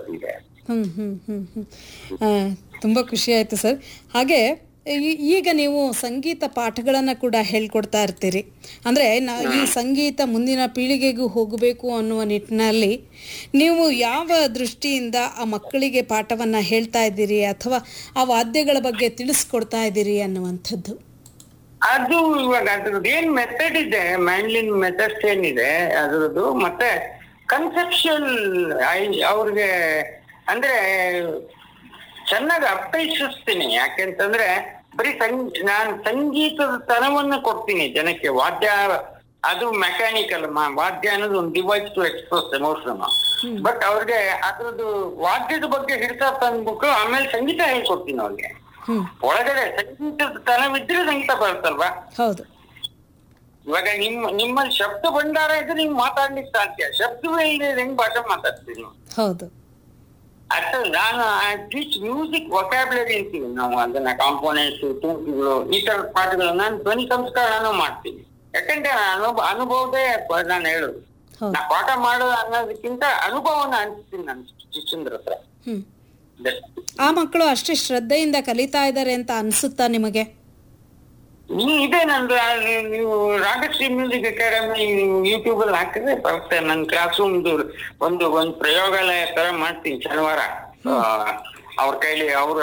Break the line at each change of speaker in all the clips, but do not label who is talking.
ಇದೆ
ಹ್ಮ್ ಹ್ಮ್ ಹ್ಮ್ ಹ್ಮ್ ಆ, ತುಂಬಾ ಖುಷಿ ಆಯ್ತು ಸರ್ ಹಾಗೆ ಈ- ಈಗ ನೀವು ಸಂಗೀತ ಪಾಠಗಳನ್ನು ಕೂಡ ಹೇಳ್ಕೊಡ್ತಾ ಇರ್ತೀರಿ ಅಂದರೆ ನಾ ಈ ಸಂಗೀತ ಮುಂದಿನ ಪೀಳಿಗೆಗೂ ಹೋಗಬೇಕು ಅನ್ನುವ ನಿಟ್ಟಿನಲ್ಲಿ ನೀವು ಯಾವ ದೃಷ್ಟಿಯಿಂದ ಆ ಮಕ್ಕಳಿಗೆ ಪಾಠವನ್ನು ಹೇಳ್ತಾ ಇದ್ದೀರಿ ಅಥವಾ ಆ ವಾದ್ಯಗಳ ಬಗ್ಗೆ ತಿಳಿಸ್ಕೊಡ್ತಾ ಇದ್ದೀರಿ ಅನ್ನುವಂಥದ್ದು
ಅದು ಇವಾಗ ಅದ್ರದ್ದು ಏನ್ ಮೆಥಡ್ ಇದೆ ಮ್ಯಾಂಡ್ಲಿನ್ ಮೆಥಡ್ಸ್ ಏನಿದೆ ಅದ್ರದ್ದು ಮತ್ತೆ ಕನ್ಸೆಪ್ಷನ್ ಅವ್ರಿಗೆ ಅಂದ್ರೆ ಚೆನ್ನಾಗಿ ಅರ್ಥೈಸಿಸ್ತೀನಿ ಯಾಕೆಂತಂದ್ರೆ ಬರೀ ಸಂಗ್ ನಾನು ಸಂಗೀತದ ತನವನ್ನ ಕೊಡ್ತೀನಿ ಜನಕ್ಕೆ ವಾದ್ಯ ಅದು ಮೆಕ್ಯಾನಿಕಲ್ ವಾದ್ಯ ಅನ್ನೋದು ಒಂದು device to express emotion but ಅವ್ರಿಗೆ ಅದ್ರದ್ದು ವಾದ್ಯದ ಬಗ್ಗೆ ಹಿಡಿತ ತಂದ್ಬಿಟ್ಟು ಆಮೇಲೆ ಸಂಗೀತ ಹೇಳ್ಕೊಡ್ತೀನಿ ಅವ್ರಿಗೆ
ಹ್ಮ್
ಒಳಗಡೆ ಸಂಗೀತದ ತನವಿದ್ರೆ ಸಂಗೀತ ಬರುತ್ತಲ್ವಾ
ಹೌದು
ಇವಾಗ ನಿಮ್ಮ ನಿಮ್ಮಲ್ಲಿ ಶಬ್ದ ಭಂಡಾರ ಇದ್ರೆ ನೀವು ಮಾತಾಡ್ಲಿಕ್ಕೆ ಸಾಧ್ಯ ಶಬ್ದವೇ ಇಲ್ಲದೆ ಹೆಂಗ್ ಭಾಷೆ ಮಾತಾಡ್ತೀವಿ ನೀವು
ಹೌದು
ಅಷ್ಟು ನಾನು ಟೀಚ್ ಮ್ಯೂಸಿಕ್ ವೊಕ್ಯಾಬ್ಲರಿ ಅಂತೀವಿ ನಾವು ಅದನ್ನ ಕಾಂಪೋನೆಂಟ್ಸ್ ಟೂನ್ಸ್ಗಳು ಈ ತರ ಪಾಠಗಳು ನಾನು ಧ್ವನಿ ಸಂಸ್ಕರಣನೂ ಮಾಡ್ತೀನಿ ಯಾಕಂದ್ರೆ ಅನುಭವ ಅನುಭವದೇ ಪ- ನಾನು ಹೇಳುದು
ಹೌದು
ನಾ ಪಾಠ ಮಾಡೋದು ಅನ್ನೋದಕ್ಕಿಂತ ಅನುಭವನ ಅನ್ಸ್ತೀನಿ ನಾನು ಶಿಷ್ಯಂದ್ರ ಹತ್ರ
ಹ್ಮ್ ಆ ಮಕ್ಕಳು ಅಷ್ಟೇ ಶ್ರದ್ಧೆಯಿಂದ ಕಲಿತಾ ಇದ್ದಾರೆ ಅಂತ ಅನಿಸುತ್ತಾ ನಿಮಗೆ
ನೀವು ಇದೆ ನಂದು ಆ, ನೀವು ರಾಗಶ್ರೀ ಮ್ಯೂಸಿಕ್ ಅಕಾಡೆಮಿ ಯೂಟ್ಯೂಬ್ ಅಲ್ಲಿ ಹಾಕಿದ್ರೆ ಬರುತ್ತೆ ನನ್ನ ಕ್ಲಾಸ್ ರೂಮ್ದು ಒಂದು ಒಂದು ಪ್ರಯೋಗಾಲಯ ತರ ಮಾಡ್ತೀನಿ ಶನಿವಾರ ಆ, ಅವ್ರ ಕೈಲಿ ಅವರ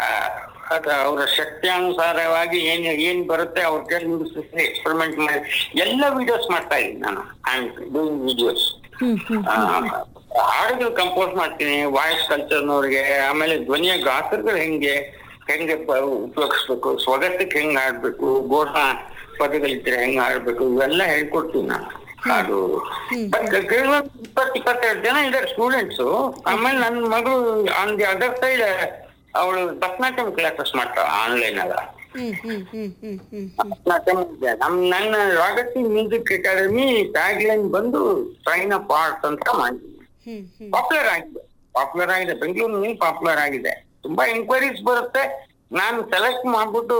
ಅವರ ಶಕ್ತಿಯಾನುಸಾರವಾಗಿ ಏನ್ ಏನ್ ಬರುತ್ತೆ ಅವ್ರ ಕೈಲಿ ನುಡಿಸಿ ಎಕ್ಸ್ಪೆರಿಮೆಂಟ್ ಮಾಡಿ ಎಲ್ಲ ವಿಡಿಯೋಸ್ ಮಾಡ್ತಾ ಇದ್ದೀನಿ ನಾನು I doing videos
hmm hmm
ಹಾಡುಗಳು ಕಂಪೋಸ್ ಮಾಡ್ತೀನಿ ವಾಯ್ಸ್ ಕಲ್ಚರ್ನವ್ರಿಗೆ ಆಮೇಲೆ ಧ್ವನಿಯ ಗಾತ್ರಗಳು ಹೆಂಗೆ ಹೆಂಗೆ ಪ- ಉಪಯೋಗಿಸ್ಬೇಕು ಸ್ವಗತಕ್ಕೆ ಹೆಂಗ್ ಆಡ್ಬೇಕು ಗೋಣ ಪದಗಳಿದ್ರೆ ಹೆಂಗ್ ಆಡ್ಬೇಕು ಇವೆಲ್ಲ ಹೇಳ್ಕೊಡ್ತೀನಿ ನಾನು ಅದು ಬಟ್ ಕೆಲವೊಂದು ಇಪ್ಪತ್ ಇಪ್ಪತ್ತೆರಡು ಜನ ಇದಾರೆ ಸ್ಟೂಡೆಂಟ್ಸ್ ಆಮೇಲೆ ನನ್ನ ಮಗಳು ಆನ್ ದಿ ಅದರ್ ಸೈಡ್ ಅವಳು ಭರತನಾಟ್ಯಂ ಕ್ಲಾಸಸ್ ಮಾಡ್ತಾಳ ಆನ್ಲೈನ್ ಅಲ್ಲ
ಹ್ಮ್ ಹ್ಮ್ ಹ್ಮ್ ಹ್ಮ್ ಹ್ಮ್
ಭರತನಾಟ್ಯಂ ಇದೆ ನಮ್ ನನ್ನ Ragashree music academy tag line ಬಂದು ಟ್ರೈನ್ ಆಫ್ ಆರ್ಟ್ಸ್ ಅಂತ ಮಾಡಿದ್ವಿ
ಹ್ಮ್ ಹ್ಮ್
ಪಾಪ್ಯುಲರ್ ಆಗಿದೆ ಪಾಪ್ಯುಲರ್ ಆಗಿದೆ ಬೆಂಗಳೂರಿನಲ್ಲಿ ಪಾಪ್ಯುಲರ್ ಆಗಿದೆ ತುಂಬಾ ಎಂಕ್ವೈರೀಸ್ ಬರುತ್ತೆ ನಾನು ಸೆಲೆಕ್ಟ್ ಮಾಡ್ಬಿಟ್ಟು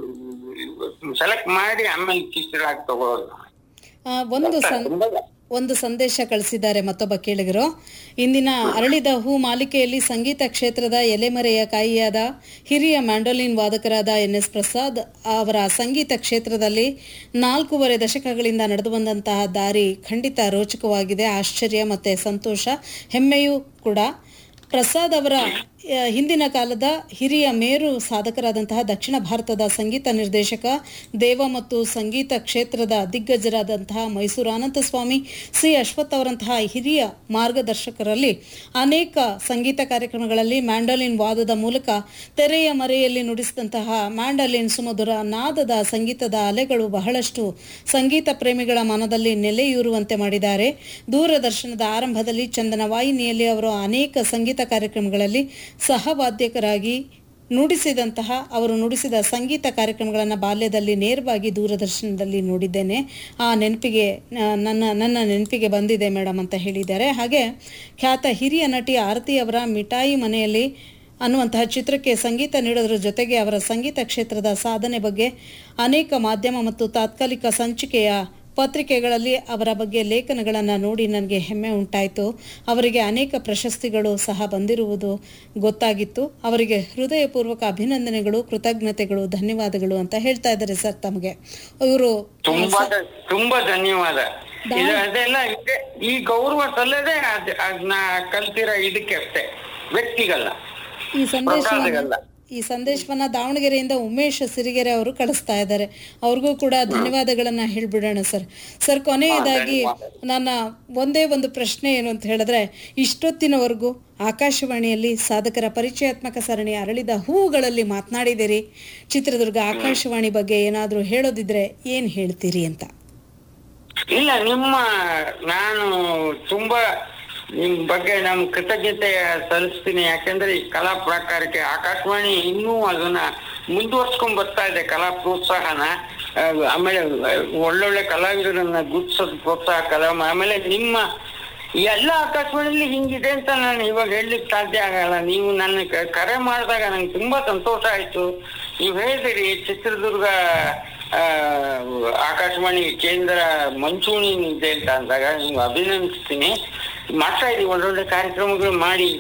ಸೆಲೆಕ್ಟ್ ಮಾಡಿ ಆಮೇಲೆ ಟೀಚರ್ ತಗೊಳ್ಳೋದು
ಆ, ಒಂದು ಸಂ ಒಂದು ಸಂದೇಶ ಕಳಿಸಿದ್ದಾರೆ ಮತ್ತೊಬ್ಬ ಕೇಳಿಗರು ಇಂದಿನ ಅರಳಿದ ಹೂ ಮಾಲಿಕೆಯಲ್ಲಿ ಸಂಗೀತ ಕ್ಷೇತ್ರದ ಎಲೆಮರೆಯ ಕಾಯಿಯಾದ ಹಿರಿಯ ಮ್ಯಾಂಡೋಲಿನ್ ವಾದಕರಾದ ಎನ್ ಎಸ್ ಪ್ರಸಾದ್ ಅವರ ಸಂಗೀತ ಕ್ಷೇತ್ರದಲ್ಲಿ ನಾಲ್ಕೂವರೆ ದಶಕಗಳಿಂದ ನಡೆದು ಬಂದಂತಹ ದಾರಿ ಖಂಡಿತ ರೋಚಕವಾಗಿದೆ ಆಶ್ಚರ್ಯ ಮತ್ತೆ ಸಂತೋಷ ಹೆಮ್ಮೆಯೂ ಕೂಡ ಪ್ರಸಾದ್ ಅವರ ಆ, ಹಿಂದಿನ ಕಾಲದ ಹಿರಿಯ ಮೇರು ಸಾಧಕರಾದಂತಹ ದಕ್ಷಿಣ ಭಾರತದ ಸಂಗೀತ ನಿರ್ದೇಶಕ ದೇವ ಮತ್ತು ಸಂಗೀತ ಕ್ಷೇತ್ರದ ದಿಗ್ಗಜರಾದಂತಹ ಮೈಸೂರು ಅನಂತಸ್ವಾಮಿ ಸಿ ಅಶ್ವಥ್ ಅವರಂತಹ ಹಿರಿಯ ಮಾರ್ಗದರ್ಶಕರಲ್ಲಿ ಅನೇಕ ಸಂಗೀತ ಕಾರ್ಯಕ್ರಮಗಳಲ್ಲಿ ಮ್ಯಾಂಡಲಿನ್ ವಾದದ ಮೂಲಕ ತೆರೆಯ ಮರೆಯಲ್ಲಿ ನುಡಿಸಿದಂತಹ ಮ್ಯಾಂಡಲಿನ್ ಸುಮಧುರ ನಾದದ ಸಂಗೀತದ ಅಲೆಗಳು ಬಹಳಷ್ಟು ಸಂಗೀತ ಪ್ರೇಮಿಗಳ ಮನದಲ್ಲಿ ನೆಲೆಯೂರುವಂತೆ ಮಾಡಿದ್ದಾರೆ ದೂರದರ್ಶನದ ಆರಂಭದಲ್ಲಿ ಚಂದನ ವಾಹಿನಿಯಲ್ಲಿ ಅವರು ಅನೇಕ ಸಂಗೀತ ಕಾರ್ಯಕ್ರಮಗಳಲ್ಲಿ ಸಹವಾದ್ಯಕರಾಗಿ ನುಡಿಸಿದಂತಹ ಅವರು ನುಡಿಸಿದ ಸಂಗೀತ ಕಾರ್ಯಕ್ರಮಗಳನ್ನು ಬಾಲ್ಯದಲ್ಲಿ ನೇರವಾಗಿ ದೂರದರ್ಶನದಲ್ಲಿ ನೋಡಿದ್ದೇನೆ ಆ ನೆನಪಿಗೆ ಆ, ನನ್ನ ನನ್ನ ನೆನಪಿಗೆ ಬಂದಿದೆ ಮೇಡಮ್ ಅಂತ ಹೇಳಿದ್ದಾರೆ ಹಾಗೆ ಖ್ಯಾತ ಹಿರಿಯ ನಟಿ ಆರತಿ ಅವರ ಮಿಠಾಯಿ ಮನೆಯಲ್ಲಿ ಅನ್ನುವಂತಹ ಚಿತ್ರಕ್ಕೆ ಸಂಗೀತ ನೀಡೋದ್ರ ಜೊತೆಗೆ ಅವರ ಸಂಗೀತ ಕ್ಷೇತ್ರದ ಸಾಧನೆ ಬಗ್ಗೆ ಅನೇಕ ಮಾಧ್ಯಮ ಮತ್ತು ತಾತ್ಕಾಲಿಕ ಸಂಚಿಕೆಯ ಪತ್ರಿಕೆಗಳಲ್ಲಿ ಅವರ ಬಗ್ಗೆ ಲೇಖನಗಳನ್ನು ನೋಡಿ ನನಗೆ ಹೆಮ್ಮೆ ಉಂಟಾಯಿತು ಅವರಿಗೆ ಅನೇಕ ಪ್ರಶಸ್ತಿಗಳು ಸಹ ಬಂದಿರುವುದು ಗೊತ್ತಾಗಿತ್ತು ಅವರಿಗೆ ಹೃದಯಪೂರ್ವಕ ಅಭಿನಂದನೆಗಳು ಕೃತಜ್ಞತೆಗಳು ಧನ್ಯವಾದಗಳು ಅಂತ ಹೇಳ್ತಾ ಇದ್ದಾರೆ ಸರ್ ತಮಗೆ ಇವರು
ತುಂಬಾ ಧ- ತುಂಬಾ ಧನ್ಯವಾದ ಇದು ಅದೆಲ್ಲ ಇದೆ. ಈ ಗೌರವ ಸಲ್ಲದೆ ಅದ್ ಅದನ್ನ ಕಲ್ತಿರೋ ಇದಕ್ಕೆ ಅಷ್ಟೇ ವ್ಯಕ್ತಿಗಲ್ಲ
ಈ ಸಂದೇಶವನ್ನ
ಪ್ರಸಾದಗಲ್ಲ.
ಈ ಸಂದೇಶವನ್ನ ದಾವಣಗೆರೆಯಿಂದ ಉಮೇಶ್ ಸಿರಿಗೆರೆ ಅವರು ಕಳಿಸ್ತಾ ಇದ್ದಾರೆ ಅವ್ರಿಗೂ ಕೂಡ ಧನ್ಯವಾದಗಳನ್ನ ಹೇಳ್ಬಿಡೋಣ ಸರ್ ಸರ್ ಕೊನೆಯದಾಗಿ ನನ್ನ ಒಂದೇ ಒಂದು ಪ್ರಶ್ನೆ ಏನು ಅಂತ ಹೇಳಿದ್ರೆ ಇಷ್ಟೊತ್ತಿನವರೆಗೂ ಆಕಾಶವಾಣಿಯಲ್ಲಿ ಸಾಧಕರ ಪರಿಚಯಾತ್ಮಕ ಸರಣಿ ಅರಳಿದ ಹೂವುಗಳಲ್ಲಿ ಮಾತನಾಡಿದಿರಿ ಚಿತ್ರದುರ್ಗ ಆಕಾಶವಾಣಿ ಬಗ್ಗೆ ಏನಾದರೂ ಹೇಳೋದಿದ್ರೆ ಏನು ಹೇಳ್ತೀರಿ ಅಂತ
ಇಲ್ಲ ನಿಮ್ಮ ನಾನು ತುಂಬಾ ನಿಮ್ ಬಗ್ಗೆ ನಾನು ಕೃತಜ್ಞತೆ ಸಲ್ಲಿಸ್ತೀನಿ ಯಾಕಂದ್ರೆ ಈ ಕಲಾ ಪ್ರಾಕಾರಕ್ಕೆ ಆಕಾಶವಾಣಿ ಇನ್ನೂ ಅದನ್ನ ಮುಂದುವರ್ಸ್ಕೊಂಡ್ ಬರ್ತಾ ಇದೆ ಕಲಾ ಪ್ರೋತ್ಸಾಹನ ಆ, ಆಮೇಲೆ ಒಳ್ಳೊಳ್ಳೆ ಕಲಾವಿದರನ್ನ ಗುರ್ತಿಸೋದು ಪ್ರೋತ್ಸಾಹ ಕಲಾ ಆಮೇಲೆ ನಿಮ್ಮ ಎಲ್ಲ ಆಕಾಶವಾಣಿಯಲ್ಲಿ ಹಿಂಗಿದೆ ಅಂತ ನಾನು ಇವಾಗ ಹೇಳಲಿಕ್ಕೆ ಸಾಧ್ಯ ಆಗಲ್ಲ ನೀವು ನನ್ನ ಕ- ಕರೆ ಮಾಡಿದಾಗ ನಂಗೆ ತುಂಬಾ ಸಂತೋಷ ಆಯ್ತು ನೀವು ಹೇಳಿದಿರಿ ಚಿತ್ರದುರ್ಗ ಆ, ಆಕಾಶವಾಣಿ ಕೇಂದ್ರ ಮಂಚೂಣಿ ಇದೆ ಅಂತ ಅಂದಾಗ ನೀವು ಅಭಿನಂದಿಸ್ತೀನಿ ಮಾಡ್ತಾ ಇದೀವಿ ಒಳ್ಳೊಳ್ಳೆ ಕಾರ್ಯಕ್ರಮಗಳು ಮಾಡಿ